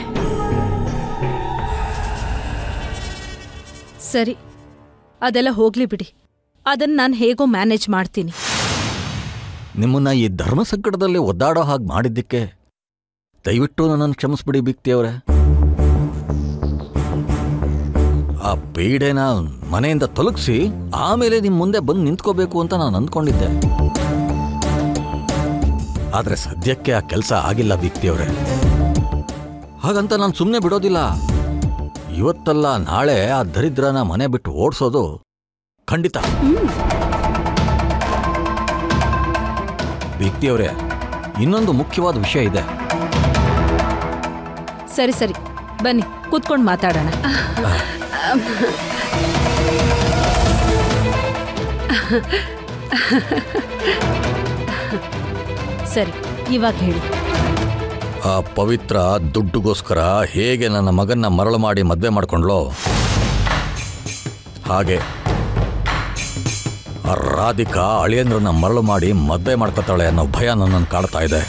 ಸರಿ ಅದೆಲ್ಲ ಹೋಗ್ಲಿ ಬಿಡಿ ಅದನ್ನ ನಾನು ಹೇಗೋ ಮ್ಯಾನೇಜ್ ಮಾಡ್ತೀನಿ ನಿಮ್ಮನ್ನ ಈ ಧರ್ಮ ಸಂಕಟದಲ್ಲಿ ಒದ್ದಾಡೋ ಹಾಗೆ ಮಾಡಿದ್ದಕ್ಕೆ ದಯವಿಟ್ಟು ನನ್ನನ್ನು ಕ್ಷಮಿಸ್ಬಿಡಿ ಬಿಕ್ತಿಯವ್ರೆ ಆ ಪೀಡೆನ ಮನೆಯಿಂದ ತೊಲಗಿಸಿ ಆಮೇಲೆ ನಿಮ್ಮ ಮುಂದೆ ಬಂದು ನಿಂತ್ಕೋಬೇಕು ಅಂತ ನಾನು ಅಂದ್ಕೊಂಡಿದ್ದೆ ಆದ್ರೆ ಸದ್ಯಕ್ಕೆ ಆ ಕೆಲಸ ಆಗಿಲ್ಲ ಬಿಕ್ತಿಯವ್ರೆ ಹಾಗಂತ ನಾನು ಸುಮ್ಮನೆ ಬಿಡೋದಿಲ್ಲ ಇವತ್ತಲ್ಲ ನಾಳೆ ಆ ದರಿದ್ರನ ಮನೆ ಬಿಟ್ಟು ಓಡಿಸೋದು ಖಂಡಿತ ವ್ಯಕ್ತಿಯವರೇ ಇನ್ನೊಂದು ಮುಖ್ಯವಾದ ವಿಷಯ ಇದೆ ಸರಿ ಸರಿ ಬನ್ನಿ ಕೂತ್ಕೊಂಡು ಮಾತಾಡೋಣ ಸರಿ ಇವಾಗ ಹೇಳಿ ಆ ಪವಿತ್ರ ದುಡ್ಡುಗೋಸ್ಕರ ಹೇಗೆ ನನ್ನ ಮಗನ್ನ ಮರಳು ಮಾಡಿ ಮದುವೆ ಮಾಡ್ಕೊಂಡ್ಲೋ ಹಾಗೆ ಆ ರಾಧಿಕಾ ಅಳಿಯಂದ್ರನ್ನ ಮರಳು ಮಾಡಿ ಮದುವೆ ಮಾಡ್ಕೊತಾಳೆ ಅನ್ನೋ ಭಯ ನನ್ನನ್ನು ಕಾಡ್ತಾ ಇದೆ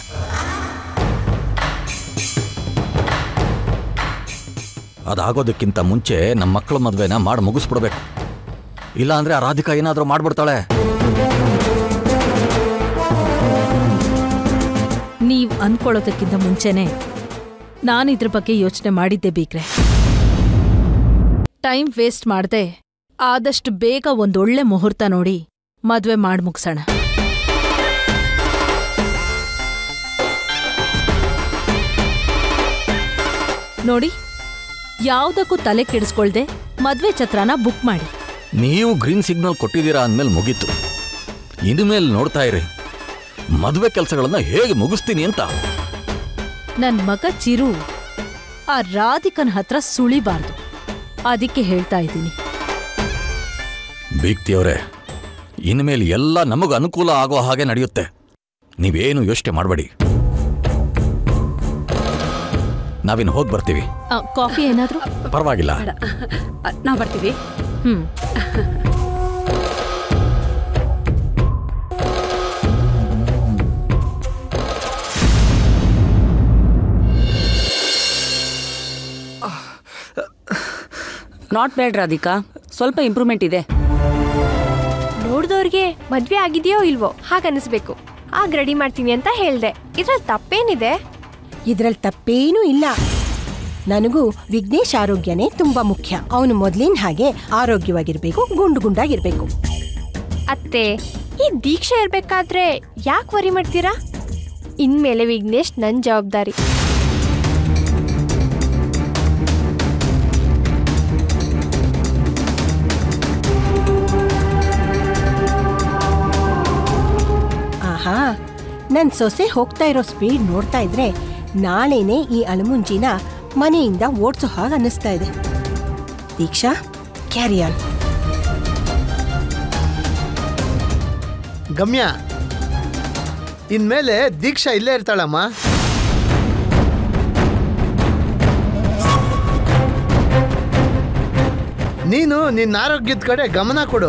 ಅದಾಗೋದಕ್ಕಿಂತ ಮುಂಚೆ ನಮ್ಮ ಮಕ್ಕಳ ಮದುವೆನ ಮಾಡಿ ಮುಗಿಸ್ಬಿಡ್ಬೇಕು ಇಲ್ಲ ಅಂದ್ರೆ ಆ ರಾಧಿಕಾ ಏನಾದರೂ ಮಾಡ್ಬಿಡ್ತಾಳೆ ನೀವ್ ಅನ್ಕೊಳ್ಳೋದಕ್ಕಿಂತ ಮುಂಚೆನೆ ನಾನು ಇದ್ರ ಬಗ್ಗೆ ಯೋಚನೆ ಮಾಡಿದ್ದೆ ಬೀಗ್ರೆ ಟೈಮ್ ವೇಸ್ಟ್ ಮಾಡದೆ ಆದಷ್ಟು ಬೇಗ ಒಂದೊಳ್ಳೆ ಮುಹೂರ್ತ ನೋಡಿ ಮದ್ವೆ ಮಾಡಿ ಮುಗ್ಸೋಣ ನೋಡಿ ಯಾವ್ದಕ್ಕೂ ತಲೆ ಕೆಡಿಸ್ಕೊಳ್ದೆ ಮದ್ವೆ ಛತ್ರನ ಬುಕ್ ಮಾಡಿ ನೀವು ಗ್ರೀನ್ ಸಿಗ್ನಲ್ ಕೊಟ್ಟಿದ್ದೀರಾ ಅಂದಮೇಲೆ ಮುಗೀತು ಇನ್ಮೇಲೆ ನೋಡ್ತಾ ಇರಿ ಮದುವೆ ಕೆಲಸಗಳನ್ನ ಹೇಗೆ ಮುಗಿಸ್ತೀನಿ ಅಂತ ನನ್ ಮಗ ಚಿರು ಆ ರಾಧಿಕನ್ ಹತ್ರ ಸುಳಿಬಾರ್ದು ಅದಕ್ಕೆ ಹೇಳ್ತಾ ಇದ್ದೀನಿ ಬೀಗ್ತಿಯವ್ರೆ ಇನ್ಮೇಲೆ ಎಲ್ಲ ನಮಗೆ ಅನುಕೂಲ ಆಗೋ ಹಾಗೆ ನಡೆಯುತ್ತೆ ನೀವೇನು ಯೋಚನೆ ಮಾಡಬೇಡಿ ನಾವಿನ್ನು ಹೋಗಿ ಬರ್ತೀವಿ ಆ, ಕಾಫಿ ಏನಾದ್ರೂ ಪರವಾಗಿಲ್ಲ ನಾವು ಬರ್ತೀವಿ ಹ್ಮ್ ನಾಟ್ ಬ್ಯಾಡ್ ರಾಧಿಕಾ ಸ್ವಲ್ಪ ಇಂಪ್ರೂವ್ಮೆಂಟ್ ಇದೆ ನೋಡ್ದವ್ರಿಗೆ ಮದ್ವೆ ಆಗಿದೆಯೋ ಇಲ್ವೋ ಹಾಗನ್ನಿಸ್ಬೇಕು ಆಗ ರೆಡಿ ಮಾಡ್ತೀನಿ ಅಂತ ಹೇಳ್ದೆ ಇದ್ರಲ್ಲಿ ತಪ್ಪೇನಿದೆ ಇದ್ರಲ್ಲಿ ತಪ್ಪೇನೂ ಇಲ್ಲ ನನಗೂ ವಿಘ್ನೇಶ್ ಆರೋಗ್ಯನೇ ತುಂಬಾ ಮುಖ್ಯ ಅವನು ಮೊದಲಿನ ಹಾಗೆ ಆರೋಗ್ಯವಾಗಿರ್ಬೇಕು ಗುಂಡು ಗುಂಡಾಗಿರ್ಬೇಕು ಅತ್ತೆ ಈ ದೀಕ್ಷೆ ಇರ್ಬೇಕಾದ್ರೆ ಯಾಕೆ ವರಿ ಮಾಡ್ತೀರಾ ಇನ್ಮೇಲೆ ವಿಘ್ನೇಶ್ ನನ್ನ ಜವಾಬ್ದಾರಿ ಆಹಾ ನನ್ ಸೊಸೆ ಹೋಗ್ತಾ ಇರೋ ಸ್ಪೀಡ್ ನೋಡ್ತಾ ಇದ್ರೆ ನಾಳೆನೆ ಈ ಅಳಮುಂಜಿನ ಮನೆಯಿಂದ ಓಡ್ಸೋ ಹಾಗೆ ಅನ್ನಿಸ್ತಾ ಇದೆ ದೀಕ್ಷಾ ಕ್ಯಾರಿಯಾನ್ ಗಮ್ಯ ಇನ್ಮೇಲೆ ದೀಕ್ಷಾ ಇಲ್ಲೇ ಇರ್ತಾಳಮ್ಮ ನೀನು ನಿನ್ನ ಆರೋಗ್ಯದ ಕಡೆ ಗಮನ ಕೊಡು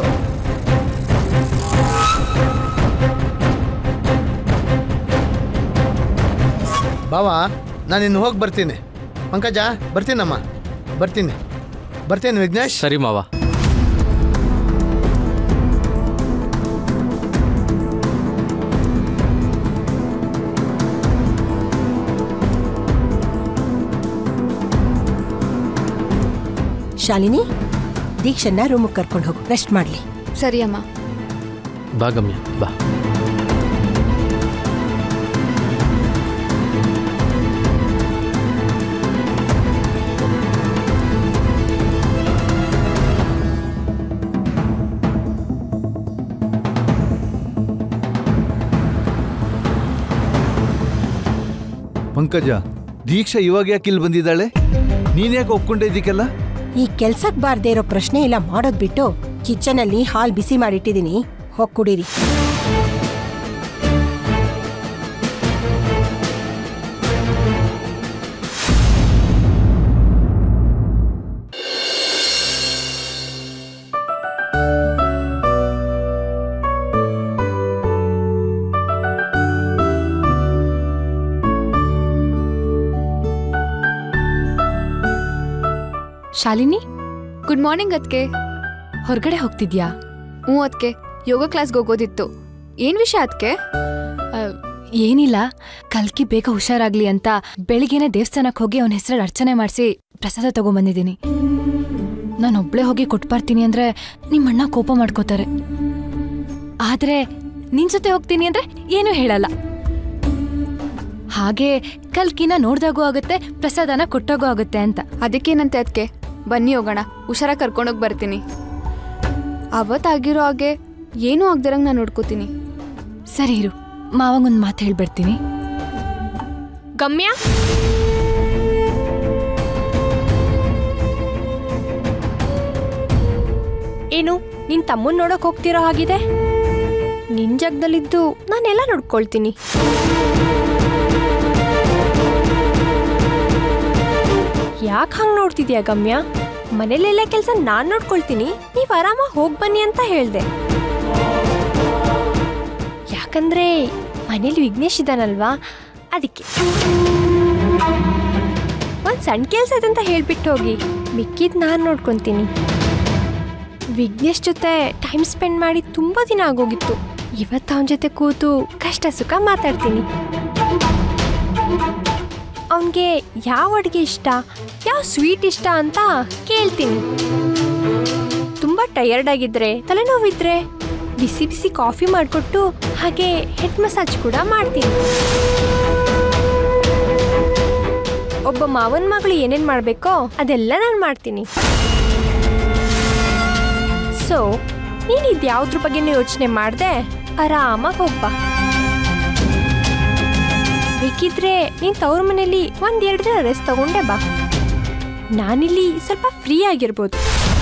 ಬಾವಾ ನಾನು ಇನ್ನು ಹೋಗಿ ಬರ್ತೀನಿ ಪಂಕಜ ಬರ್ತೀನಮ್ಮ ಬರ್ತೀನಿ ಬರ್ತೀನಿ ವಿಘ್ನೇಶ್ ಸರಿ ಮಾವ ಶಾಲಿನಿ ದೀಕ್ಷನ್ನ ರೂಮಿಗೆ ಕರ್ಕೊಂಡು ಹೋಗು ರೆಸ್ಟ್ ಮಾಡಲಿ ಸರಿ ಅಮ್ಮ ಬಾ ಗಮ್ಯ ಬಾ ಪಂಕಜ ದೀಕ್ಷಾ ಇವಾಗ ಯಾಕೆ ಇಲ್ಲಿ ಬಂದಿದ್ದಾಳೆ ನೀನ್ ಯಾಕೆ ಒಪ್ಕೊಂಡೆ ಇದಕ್ಕೆಲ್ಲ ಈ ಕೆಲ್ಸಕ್ ಬಾರ್ದೇ ಇರೋ ಪ್ರಶ್ನೆ ಇಲ್ಲ ಮಾಡೋದ್ ಬಿಟ್ಟು ಕಿಚನಲ್ಲಿ ಹಾಲ್ ಬಿಸಿ ಮಾಡಿಟ್ಟಿದೀನಿ ಹೋಗ್ ಕುಡೀರಿ ಶಾಲಿನಿ ಗುಡ್ ಮಾರ್ನಿಂಗ್ ಅದ್ಕೆ ಹೊರಗಡೆ ಹೋಗ್ತಿದ್ಯಾ ಹ್ಞೂ ಅದಕ್ಕೆ ಯೋಗ ಕ್ಲಾಸ್ಗೆ ಹೋಗೋದಿತ್ತು ಏನ್ ವಿಷಯ ಅದಕ್ಕೆ ಏನಿಲ್ಲ ಕಲ್ಕಿ ಬೇಗ ಹುಷಾರಾಗ್ಲಿ ಅಂತ ಬೆಳಿಗ್ಗೆನೆ ದೇವಸ್ಥಾನಕ್ಕೆ ಹೋಗಿ ಅವನ ಹೆಸರಲ್ಲಿ ಅರ್ಚನೆ ಮಾಡಿಸಿ ಪ್ರಸಾದ ತಗೊಂಬಂದಿದ್ದೀನಿ ನಾನು ಒಬ್ಳೆ ಹೋಗಿ ಕೊಟ್ಬರ್ತೀನಿ ಅಂದ್ರೆ ನಿಮ್ಮ ಅಣ್ಣ ಕೋಪ ಮಾಡ್ಕೋತಾರೆ ಆದ್ರೆ ನಿನ್ ಜೊತೆ ಹೋಗ್ತೀನಿ ಅಂದ್ರೆ ಏನೂ ಹೇಳಲ್ಲ ಹಾಗೆ ಕಲ್ಕಿನ ನೋಡ್ದಾಗೂ ಆಗುತ್ತೆ ಪ್ರಸಾದನ ಕೊಟ್ಟಾಗೂ ಆಗುತ್ತೆ ಅಂತ ಅದಕ್ಕೇನಂತೆ ಅದಕ್ಕೆ ಬನ್ನಿ ಹೋಗೋಣ ಹುಷಾರಾಗಿ ಕರ್ಕೊಂಡೋಗಿ ಬರ್ತೀನಿ ಅವತ್ತಾಗಿರೋ ಹಾಗೆ ಏನೂ ಆಗ್ದಿರಂಗೆ ನಾನು ನೋಡ್ಕೋತೀನಿ ಸರಿ ಇರು ಮಾವಂಗೊಂದು ಮಾತು ಹೇಳ್ಬಿಡ್ತೀನಿ ಗಮ್ಯ ಏನು ನಿನ್ ತಮ್ಮನ್ ನೋಡಕ್ ಹೋಗ್ತಿರೋ ಹಾಗಿದೆ ನಿನ್ ಜಾಗದಲ್ಲಿದ್ದು ನಾನೆಲ್ಲ ನೋಡ್ಕೊಳ್ತೀನಿ ಯಾಕೆ ಹಂಗ್ ನೋಡ್ತಿದ್ಯಾ ಗಮ್ಯ ಮನೇಲೆಲ್ಲ ಕೆಲಸ ನಾನ್ ನೋಡ್ಕೊಳ್ತೀನಿ ನೀವ್ ಆರಾಮಾಗಿ ಹೋಗ್ ಬನ್ನಿ ಅಂತ ಹೇಳ್ದೆ ಯಾಕಂದ್ರೆ ಮನೇಲಿ ವಿಘ್ನೇಶ್ ಇದ್ದಾನಲ್ವಾ ಅದಕ್ಕೆ ಒಂದ್ ಸಣ್ಣ ಕೆಲ್ಸ ಇದೆ ಅಂತ ಹೇಳ್ಬಿಟ್ಟು ಹೋಗಿ ಮಿಕ್ಕಿದ್ ನಾನ್ ನೋಡ್ಕೊಂತೀನಿ ವಿಘ್ನೇಶ್ ಜೊತೆ ಟೈಮ್ ಸ್ಪೆಂಡ್ ಮಾಡಿ ತುಂಬಾ ದಿನ ಆಗೋಗಿತ್ತು ಇವತ್ತು ಅವನ ಜೊತೆ ಕೂತು ಕಷ್ಟ ಸುಖ ಮಾತಾಡ್ತೀನಿ ಅವನಿಗೆ ಯಾವ ಅಡುಗೆ ಇಷ್ಟ ಯಾವ ಸ್ವೀಟ್ ಇಷ್ಟ ಅಂತ ಕೇಳ್ತೀನಿ ತುಂಬ ಟಯರ್ಡ್ ಆಗಿದ್ರೆ ತಲೆನೋವಿದ್ರೆ ಬಿಸಿ ಬಿಸಿ ಕಾಫಿ ಮಾಡಿಕೊಟ್ಟು ಹಾಗೆ ಹೆಡ್ ಮಸಾಜ್ ಕೂಡ ಮಾಡ್ತೀನಿ ಒಬ್ಬ ಮಾವನ ಮಗಳು ಏನೇನು ಮಾಡಬೇಕೋ ಅದೆಲ್ಲ ನಾನು ಮಾಡ್ತೀನಿ ಸೊ ನೀನು ಇದು ಯಾವ್ದ್ರ ಬಗ್ಗೆನೂ ಯೋಚನೆ ಮಾಡಿದೆ ಆರಾಮಾಗಿ ಹೋಗ್ಬಾ ಬೇಕಿದ್ರೆ ನೀನ್ ತವ್ರ ಮನೇಲಿ ಒಂದೆರಡು ದಿನ ರೆಸ್ಟ್ ತಗೊಂಡೆ ಬಾ ನಾನಿಲ್ಲಿ ಸ್ವಲ್ಪ ಫ್ರೀ ಆಗಿರ್ಬೋದು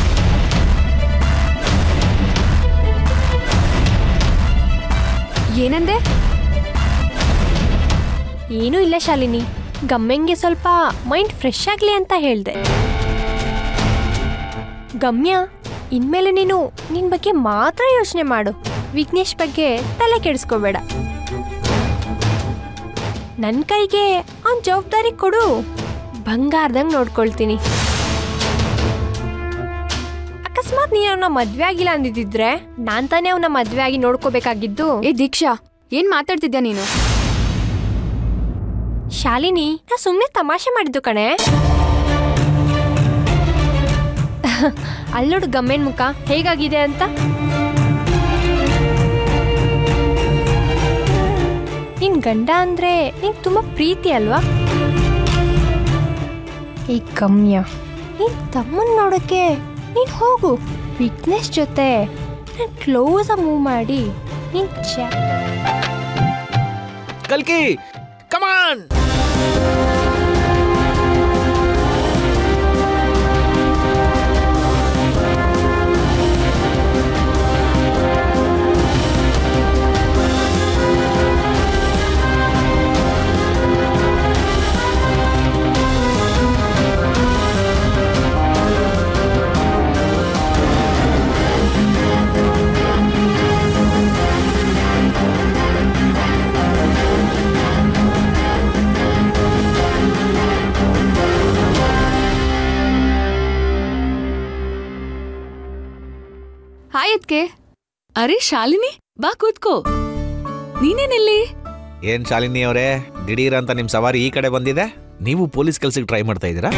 ಏನಂದೆ ಏನೂ ಇಲ್ಲ ಶಾಲಿನಿ ಗಮ್ಯಂಗೆ ಸ್ವಲ್ಪ ಮೈಂಡ್ ಫ್ರೆಶ್ ಆಗಲಿ ಅಂತ ಹೇಳ್ದೆ ಗಮ್ಯ ಇನ್ಮೇಲೆ ನೀನು ನಿನ್ ಬಗ್ಗೆ ಮಾತ್ರ ಯೋಚನೆ ಮಾಡು ವಿಘ್ನೇಶ್ ಬಗ್ಗೆ ತಲೆ ಕೆಡಿಸ್ಕೋಬೇಡ ನನ್ನ ಕೈಗೆ ಅವನ್ ಜವಾಬ್ದಾರಿ ಕೊಡು ಬಂಗಾರದಂಗ್ ನೋಡ್ಕೊಳ್ತೀನಿ ಅಕಸ್ಮಾತ್ ನೀನು ಅವನ ಮದ್ವೆ ಆಗಿಲ್ಲ ಅಂದಿದ್ರೆ ನಾನ್ ತಾನೇ ಅವನ ಮದ್ವೆ ಆಗಿ ನೋಡ್ಕೋಬೇಕಾಗಿದ್ದು ಏ ದೀಕ್ಷಾ ಏನ್ ಮಾತಾಡ್ತಿದ್ಯಾ ನೀನು ಶಾಲಿನಿ ನಾ ಸುಮ್ಮನೆ ತಮಾಷೆ ಮಾಡಿದ್ದು ಕಣೆ ಅಲ್ಲೋಡು ಗಮ್ಮೆನ್ ಮುಖ ಹೇಗಾಗಿದೆ ಅಂತ ನಿನ್ ಗಂಡ ಅಂದ್ರೆ ನಿಂಗೆ ತುಂಬಾ ಪ್ರೀತಿ ಅಲ್ವಾ ಈ ಗಮ್ಯ ನೀನ್ ತಮ್ಮನ್ ನೋಡಕ್ಕೆ ನೀನ್ ಹೋಗು ವಿಘ್ನೇಶ್ ಜೊತೆ ಕ್ಲೋಸ್ ಮೂವ್ ಮಾಡಿ ನೀನ್ ಚಾ ಕಲ್ಕಿ ಕಮಾನ್ ಹಾಯ್ ಅದ್ಕೆ ಅರೆ ಶಾಲಿನಿ ಬಾ ಕೂತ್ಕೋ ನೀನೇನೆಲ್ಲಿ ಏನ್ ಶಾಲಿನಿ ಅವರೇ ದಿಢೀರ್ ಅಂತ ನಿಮ್ ಸವಾರಿ ಈ ಕಡೆ ಬಂದಿದೆ ನೀವು ಪೊಲೀಸ್ ಕೆಲ್ಸಕ್ಕೆ ಟ್ರೈ ಮಾಡ್ತಾ ಇದ್ದೀರಾ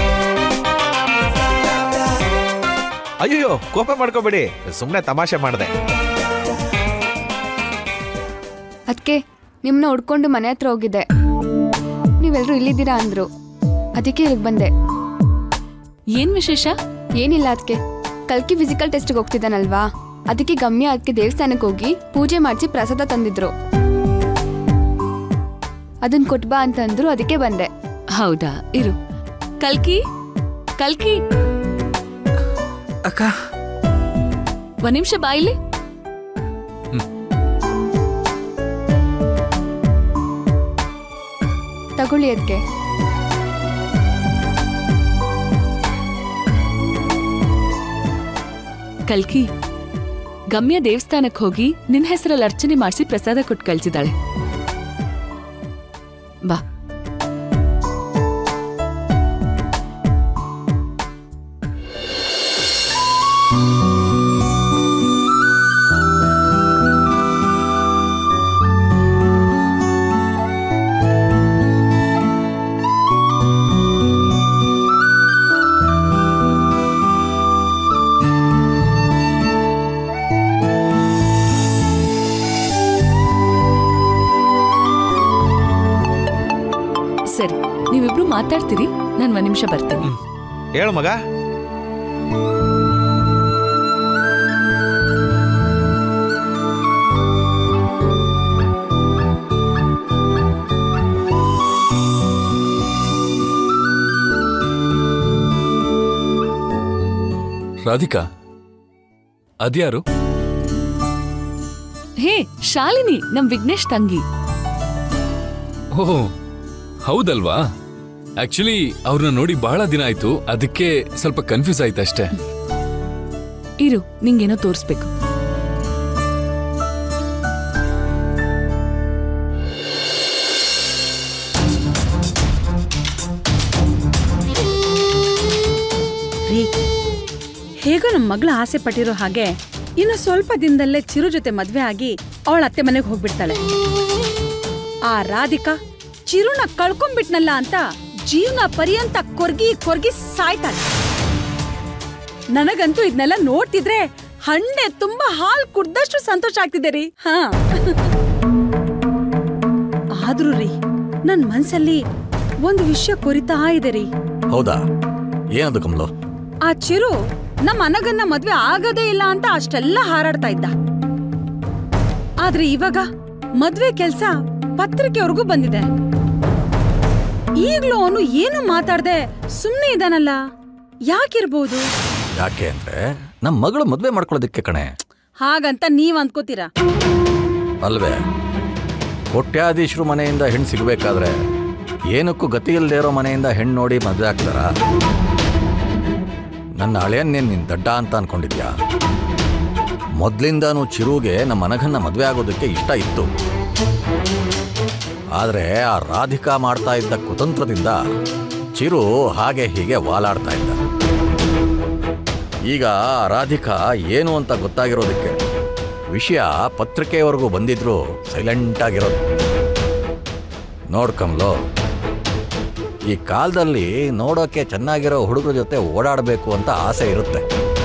ಅಯ್ಯೋ ಕೋಪ ಮಾಡ್ಕೋಬೇಡಿ ಸುಮ್ಮನೆ ತಮಾಷೆ ಮಾಡಿದೆ ಅದಕ್ಕೆ ನಿಮ್ಮನ್ನ ಹುಡ್ಕೊಂಡು ಮನೆ ಹತ್ರ ಹೋಗಿದ್ದೆ ನೀವೆಲ್ಲರೂ ಇಲ್ಲಿದ್ದೀರಾ ಅಂದ್ರು ಅದಕ್ಕೆ ಇಲ್ಲಿಗೆ ಬಂದೆ ಏನ್ ವಿಶೇಷ ಏನಿಲ್ಲ ಅದಕ್ಕೆ ಕಲ್ಕಿ ಫಿಸಿಕಲ್ ಟೆಸ್ಟ್ಗೆ ಹೋಗ್ತಿದ್ದಾನಲ್ವಾ ಅದಕ್ಕೆ ಗಮ್ಯ ಅದಕ್ಕೆ ದೇವಸ್ಥಾನಕ್ಕೆ ಹೋಗಿ ಪೂಜೆ ಮಾಡಿಸಿ ಪ್ರಸಾದ ತಂದಿದ್ರು ಅದನ್ ಕೊಟ್ಬಾ ಅಂತಂದ್ರು ಅದಕ್ಕೆ ಬಂದೆ ಹೌದಾ ಇರು ಕಲ್ಕಿ ಕಲ್ಕಿ ಅಕ್ಕ ಒಂದ್ ನಿಮಿಷ ಬಾಯಿಲಿ ತಗೊಳ್ಳಿ ಅದಕ್ಕೆ ಕಲ್ಕಿ ಗಮ್ಯ ದೇವಸ್ಥಾನಕ್ಕೆ ಹೋಗಿ ನಿನ್ನ ಹೆಸರಲ್ಲಿ ಅರ್ಚನೆ ಮಾಡಿಸಿ ಪ್ರಸಾದ ಕೊಟ್ಟು ಕಳ್ಸಿದಾಳೆ ಬಾ ಸರಿ ನೀವಿಬ್ರು ಮಾತಾಡ್ತೀರಿ ನಾನು ಒಂದ್ ನಿಮಿಷ ಬರ್ತೀನಿ ಹೇಳು ಮಗ ರಾಧಿಕಾ ಅದ್ಯಾರು ಹೇ ಶಾಲಿನಿ ನಮ್ ವಿಘ್ನೇಶ್ ತಂಗಿ ಓಹ್ ಹೌದಲ್ವಾ ಆಕ್ಚುಲಿ ಅವ್ರನ್ನ ನೋಡಿ ಬಹಳ ದಿನ ಆಯ್ತು ಅದಕ್ಕೆ ಸ್ವಲ್ಪ ಕನ್ಫ್ಯೂಸ್ ಆಯ್ತು ಅಷ್ಟೇ ಇರು ನಿಂಗೇನೋ ತೋರಿಸ್ಬೇಕು ರೀ ಹೇಗೋ ನಮ್ಮ ಮಗಳ ಆಸೆ ಪಟ್ಟಿರೋ ಹಾಗೆ ಇನ್ನು ಸ್ವಲ್ಪ ದಿನದಲ್ಲೇ ಚಿರು ಜೊತೆ ಮದ್ವೆ ಆಗಿ ಅವಳ ಅತ್ತೆ ಮನೆಗೆ ಹೋಗ್ಬಿಡ್ತಾಳೆ ಆ ರಾಧಿಕಾ ಚಿರುನ ಕಳ್ಕೊಂಡ್ಬಿಟ್ನಲ್ಲ ಅಂತ ಜೀವನ ಪರ್ಯಂತ ಕೊರ್ಗಿ ಕೊರ್ಗಿ ಸಾಯ್ತಾಳೆ ನನಗಂತೂ ಇದನ್ನೆಲ್ಲ ನೋಡ್ತಿದ್ರೆ ಹಣ್ಣೆ ತುಂಬಾ ಹಾಲ್ ಕುಡ್ದಷ್ಟು ಸಂತೋಷ ಆಗ್ತಿದೆ ರೀ ಹಾ ಆದ್ರೂ ರೀ ನನ್ ಮನ್ಸಲ್ಲಿ ಒಂದು ವಿಷಯ ಕೊರಿತಾ ಇದೆ ರೀ ಹೌದಾ ಏನದು ಕಮಲು ಆ ಚಿರು ನಮ್ಮ ಅನಗನ್ನ ಮದ್ವೆ ಆಗದೇ ಇಲ್ಲ ಅಂತ ಅಷ್ಟೆಲ್ಲ ಹಾರಾಡ್ತಾ ಇದ್ದ ಆದ್ರೆ ಇವಾಗ ಮದ್ವೆ ಕೆಲ್ಸ ಪತ್ರಿಕೆವರೆಗೂ ಬಂದಿದೆ ಈಗ್ಲೂ ಅವನು ಏನು ಮಾತಾಡ್ದೆ ಸುಮ್ನೆ ಇದಾನಲ್ಲ ಯಾಕಿರ್ಬೋದು ಯಾಕೆ ಅಂದ್ರೆ ನಮ್ಮ ಮಗಳು ಮದ್ವೆ ಮಾಡ್ಕೊಳ್ಳೋದಕ್ಕೆ ಕಣೆ ಹಾಗಂತ ನೀವ್ ಅಂದ್ಕೋತೀರಾ ಅಲ್ವೇ ಕೋಟ್ಯಾಧೀಶರು ಮನೆಯಿಂದ ಹೆಣ್ಣು ಸಿಗಬೇಕಾದ್ರೆ ಏನಕ್ಕೂ ಗತಿ ಇಲ್ಲದೆ ಇರೋ ಮನೆಯಿಂದ ಹೆಣ್ಣು ನೋಡಿ ಮದುವೆ ಆಗ್ತಾರ ನನ್ನ ಹಳೆಯನ್ನೇನು ನಿನ್ ದಡ್ಡ ಅಂತ ಅನ್ಕೊಂಡಿದ್ಯಾ ಮೊದ್ಲಿಂದಾನು ಚಿರುಗೆ ನಮ್ಮ ಅನಘನ್ನ ಮದುವೆ ಆಗೋದಕ್ಕೆ ಇಷ್ಟ ಇತ್ತು ಆದರೆ ಆ ರಾಧಿಕಾ ಮಾಡ್ತಾ ಇದ್ದ ಕುತಂತ್ರದಿಂದ ಚಿರು ಹಾಗೆ ಹೀಗೆ ವಾಲಾಡ್ತಾ ಇದ್ದ ಈಗ ಆ ರಾಧಿಕಾ ಏನು ಅಂತ ಗೊತ್ತಾಗಿರೋದಕ್ಕೆ ವಿಷಯ ಪತ್ರಿಕೆಯವರೆಗೂ ಬಂದಿದ್ರು ಸೈಲೆಂಟ್ ಆಗಿರೋದು ನೋಡ್ ಕಮ್ಲು ಈ ಕಾಲದಲ್ಲಿ ನೋಡೋಕೆ ಚೆನ್ನಾಗಿರೋ ಹುಡುಗರ ಜೊತೆ ಓಡಾಡಬೇಕು ಅಂತ ಆಸೆ ಇರುತ್ತೆ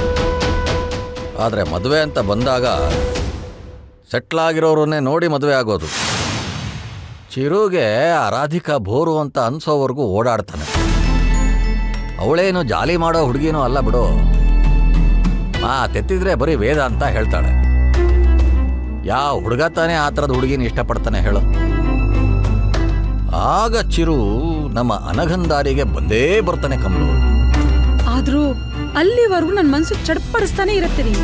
ಆದರೆ ಮದುವೆ ಅಂತ ಬಂದಾಗ ಸೆಟ್ಲ್ ಆಗಿರೋರನ್ನೇ ನೋಡಿ ಮದುವೆ ಆಗೋದು ಚಿರುಗೆ ಆ ರಾಧಿಕಾ ಬೋರು ಅಂತ ಅನ್ಸೋವರೆಗೂ ಓಡಾಡ್ತಾನೆ ಅವಳೇನು ಜಾಲಿ ಮಾಡೋ ಹುಡುಗಿನೂ ಅಲ್ಲ ಬಿಡು ಮಾತೆತ್ತಿದ್ರೆ ಬರೀ ವೇದ ಅಂತ ಹೇಳ್ತಾಳೆ ಯಾವ ಹುಡುಗ ತಾನೇ ಆ ಥರದ ಹುಡುಗಿನ ಇಷ್ಟಪಡ್ತಾನೆ ಹೇಳು ಆಗ ಚಿರು ನಮ್ಮ ಅನಗಂದಾರಿಗೆ ಬಂದೇ ಬರ್ತಾನೆ ಕಮಲು ಆದ್ರೂ ಅಲ್ಲಿವರೆಗೂ ನನ್ ಮನ್ಸು ಚಡ್ಪಡಿಸ್ತಾನೆ ಇರತ್ತೆ ರೀ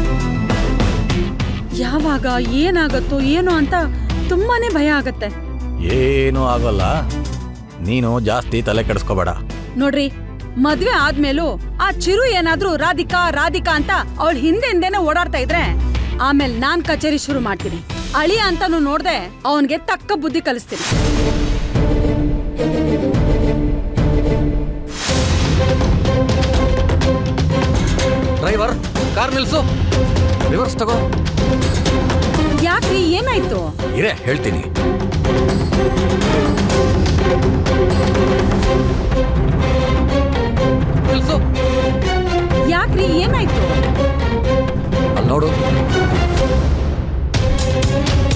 ಯಾವಾಗ ಏನಾಗತ್ತೋ ಏನೋ ಅಂತ ತುಂಬಾನೇ ಭಯ ಆಗತ್ತೆ ಏನೂ ಆಗೋಲ್ಲ ನೀನು ಜಾಸ್ತಿ ತಲೆ ಕೆಡಿಸ್ಕೋಬೇಡ ನೋಡ್ರಿ ಮದ್ವೆ ಆದ್ಮೇಲೂ ಆ ಚಿರು ಏನಾದ್ರೂ ರಾಧಿಕಾ ರಾಧಿಕಾ ಅಂತ ಅವಳ ಹಿಂದೆ ಹಿಂದೆನೆ ಓಡಾಡ್ತಾ ಇದ್ರೆ ಆಮೇಲೆ ನಾನ್ ಕಚೇರಿ ಶುರು ಮಾಡ್ತೀನಿ ಅಳಿಯ ಅಂತಾನು ನೋಡ್ದೆ ಅವನ್ಗೆ ತಕ್ಕ ಬುದ್ಧಿ ಕಲಿಸ್ತೀನಿ ಡ್ರೈವರ್ ಕಾರ್ ನಿಲ್ಸು ರಿವರ್ಸ್ ತಗೋ ಯಾಕ್ರಿ ಏನಾಯ್ತು ಇರೇ ಹೇಳ್ತೀನಿ ನಿಲ್ಸು ಯಾಕ್ರಿ ಏನಾಯ್ತು ಅಲ್ಲಿ ನೋಡು